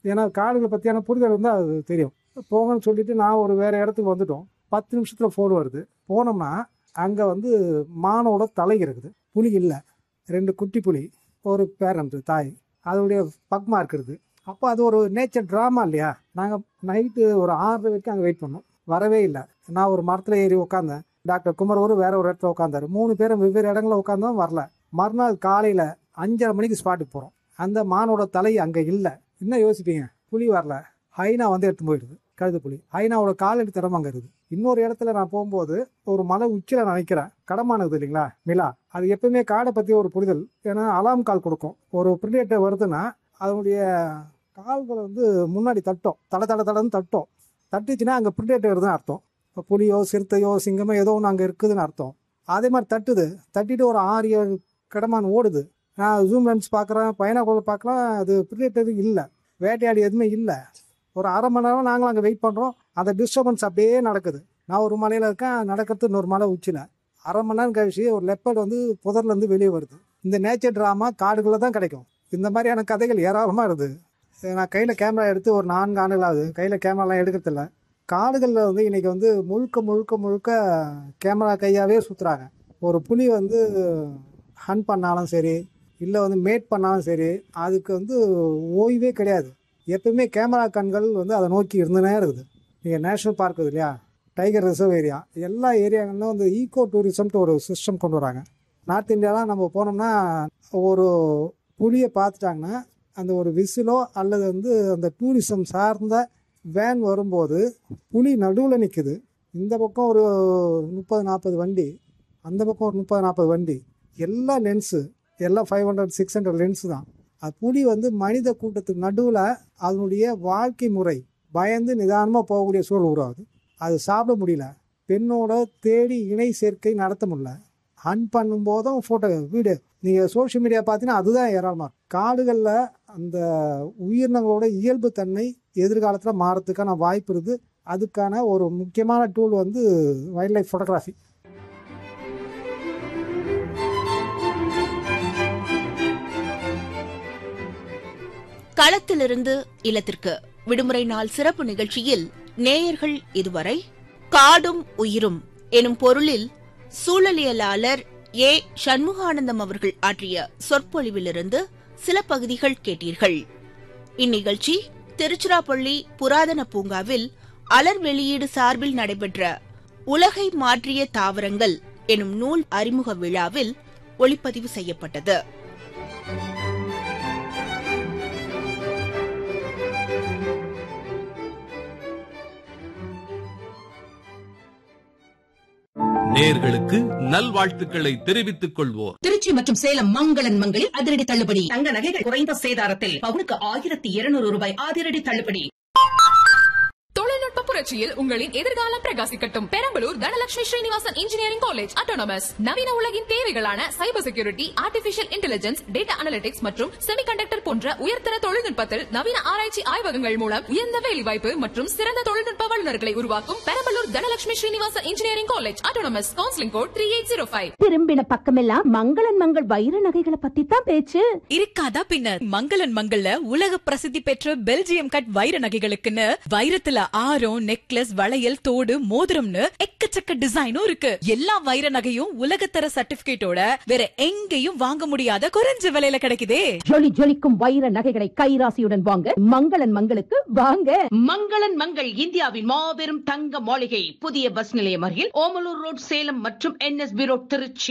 ஏன்னா காடுகளை பற்றியான புரிதல் இருந்தால் அது தெரியும் போங்கன்னு சொல்லிட்டு நான் ஒரு வேறு இடத்துக்கு வந்துட்டோம் பத்து நிமிஷத்தில் ஃபோன் வருது போனோம்னா அங்கே வந்து மானோட தலை இருக்குது புலி இல்லை ரெண்டு குட்டி புலி ஒரு பேரண்ட் தாய் அதனுடைய பக்மா இருக்கிறது அப்போ அது ஒரு நேச்சர் ட்ராமா இல்லையா நாங்கள் நைட்டு ஒரு ஆறு வரைக்கும் அங்கே வெயிட் பண்ணோம் வரவே இல்லை நான் ஒரு மரத்தில் ஏறி உட்காந்தேன் டாக்டர் குமர் ஒரு வேற ஒரு இடத்துல உட்காந்தாரு மூணு பேரும் வெவ்வேறு இடங்களில் உட்காந்தோம் வரல மறுநாள் காலையில் அஞ்சரை மணிக்கு ஸ்பாட்டுக்கு போகிறோம் அந்த மானோட தலை அங்கே இல்லை என்ன யோசிப்பீங்க புலி வரல ஹைனா வந்து எடுத்து போயிடுது கழுது புலி ஹைனாவோட காலடி தடம் அங்கே இருக்குது இன்னொரு இடத்துல நான் போகும்போது ஒரு மலை உச்சியில் நான் நினைக்கிறேன் கடமானது இல்லைங்களா நிலா அது எப்பவுமே காடை பற்றி ஒரு புரிதல் ஏன்னா அலாம் கால் கொடுக்கும் ஒரு பிரிடேட்டர் வருதுன்னா அதனுடைய கால்களை வந்து முன்னாடி தட்டும் தட தட தடன்னு தட்டும் தட்டுச்சுன்னா அங்கே பிரிடேட்டர் வருதுன்னு அர்த்தம் இப்போ புலியோ சிறுத்தையோ சிங்கமோ ஏதோ ஒன்று அங்கே இருக்குதுன்னு அர்த்தம் அதே மாதிரி தட்டுது தட்டிட்டு ஒரு ஆறு ஏழு கடமான் ஓடுது நான் ஜூம் லென்ஸ் பார்க்குறேன் பைனாகுலர் பார்க்கலாம் அது பிரிடேட்டர் இல்லை வேட்டையாடி எதுவுமே இல்லை ஒரு அரை மணி நேரம் நாங்களும் அங்கே வெயிட் பண்ணுறோம் அந்த டிஸ்டர்பன்ஸ் அப்படியே நடக்குது நான் ஒரு மலையில் இருக்கேன் நடக்கிறது இன்னொரு மலை உச்சியில் அரை மணி நேரம் கழிச்சு ஒரு லெப்பர்ட் வந்து புதர்லேருந்து வெளியே வருது இந்த நேச்சர் ட்ராமா காடுகளில் தான் கிடைக்கும் இந்த மாதிரியான கதைகள் ஏராளமாக இருக்குது நான் கையில் கேமரா எடுத்து ஒரு நான்கு ஆண்டுகள் ஆகுது கையில் கேமராலாம் எடுக்கிறதில்ல காடுகளில் வந்து இன்றைக்கி வந்து முழுக்க முழுக்க முழுக்க கேமரா கையாகவே சுற்றுறாங்க ஒரு புலி வந்து ஹன் பண்ணாலும் சரி இல்லை வந்து மேட் பண்ணாலும் சரி அதுக்கு வந்து ஓய்வே கிடையாது எப்பவுமே கேமரா கண்கள் வந்து அதை நோக்கி இருந்துனே இருக்குது நீங்கள் நேஷ்னல் பார்க் இருக்குது இல்லையா டைகர் ரிசர்வ் ஏரியா எல்லா ஏரியாங்களிலும் வந்து ஈகோ டூரிசம்ட்டு ஒரு சிஸ்டம் கொண்டு வராங்க நார்த் இந்தியாலாம் நம்ம போனோம்னா ஒரு புலியை பார்த்துட்டாங்கன்னா அந்த ஒரு விசிலோ அல்லது வந்து அந்த டூரிசம் சார்ந்த வேன் வரும்போது புலி நடுவில் நிற்குது இந்த பக்கம் ஒரு முப்பது நாற்பது வண்டி அந்த பக்கம் ஒரு முப்பது நாற்பது வண்டி எல்லா லென்ஸு எல்லாம் five hundred six hundred lens தான் அது புலி வந்து மனித கூட்டத்துக்கு நடுவில் அதனுடைய வாழ்க்கை முறை பயந்து நிதானமாக போகக்கூடிய சூழல் உருவாகுது அது சாப்பிட முடியல பெண்ணோட தேடி இணை சேர்க்கை நடத்த முடியல ஹன் பண்ணும்போதும் ஃபோட்டோ வீடியோ நீங்கள் சோஷியல் மீடியா பார்த்தீங்கன்னா அதுதான் ஏராளமாக காடுகளில் அந்த உயிரினங்களோட இயல்பு தன்மை எதிர்காலத்தில் மாறத்துக்கான வாய்ப்பு இருக்குது அதுக்கான ஒரு முக்கியமான டூல் வந்து வைல்ட் லைஃப் ஃபோட்டோகிராஃபி களத்திலிருந்து இல்லத்திற்கு விடுமுறை நாள் சிறப்பு நிகழ்ச்சியில் நேயர்கள் இதுவரை காடும் உயிரும் எனும் பொருளில் சூழலியலாளர் ஏ சண்முகானந்தம் அவர்கள் ஆற்றிய சொற்பொழிவிலிருந்து சில பகுதிகள் கேட்டீர்கள் இந்நிகழ்ச்சி திருச்சிராப்பள்ளி புராதன பூங்காவில் அலர் வெளியீடு சார்பில் நடைபெற்ற உலகை மாற்றிய தாவரங்கள் எனும் நூல் அறிமுக விழாவில் ஒளிப்பதிவு செய்யப்பட்டது நேர்களுக்கு நல்வாழ்த்துக்களை தெரிவித்துக் கொள்வோர் திருச்சி மற்றும் சேலம் மங்களன் மங்களில் அதிரடி தள்ளுபடி தங்க நகைகள் குறைந்த சேதாரத்தில் பவுனுக்கு ஆயிரத்தி இருநூறு ரூபாய் அதிரடி தள்ளுபடி தொழில்நுட்ப புரட்சியில் உங்களின் எதிர்காலம் பிரகாசிக்கட்டும் Perambalur Dhanalakshmi Srinivasan engineering college autonomous நவீன உலகின் தேவைகளான cyber security artificial intelligence data analytics மற்றும் செமிகண்டக்டர் போன்ற உயர்தர தொழில்நுட்பத்தில் நவீன ஆராய்ச்சி ஆய்வகங்கள் மூலம் உயர்ந்த வேலைவாய்ப்பு மற்றும் சிறந்த தொழில்நுட்ப வல்லுநர்களை உருவாக்கும் Perambalur Dhanalakshmi Srinivasan engineering college autonomous counselling code three eight zero five திரும்பின பக்கமெல்லாம் மங்களன் மங்கள் வைர நகைகளை பத்தி தான் பேச்சு இருக்காதா பின்ன மங்களன் மங்கள்ல உலக பிரசித்தி பெற்ற பெல்ஜியம் கட் வைர நகைகளுக்குன்னு வைரத்துல ஆரம் நெக்லஸ் வளையல் தோடு மோதிரம்னு எக்கச்சக்க டிசைனும் இருக்கு எல்லா வைர நகையும் உலகத்தர சர்டிபிகேட்டோட வேற எங்கேயும் வாங்க முடியாத குறைஞ்ச விலையில கிடைக்குதே ஜொலி ஜொலிக்கும் வைர நகைகளை கைராசியுடன் வாங்க மங்களன் மங்களுக்கு வாங்க மங்களன் மங்கள் இந்தியாவின் மாபெரும் தங்க மாளிகை புதிய பஸ் நிலையம் அருகில் ஓமலூர் ரோட் சேலம் மற்றும் என்எஸ்பி ரோட் திருச்சி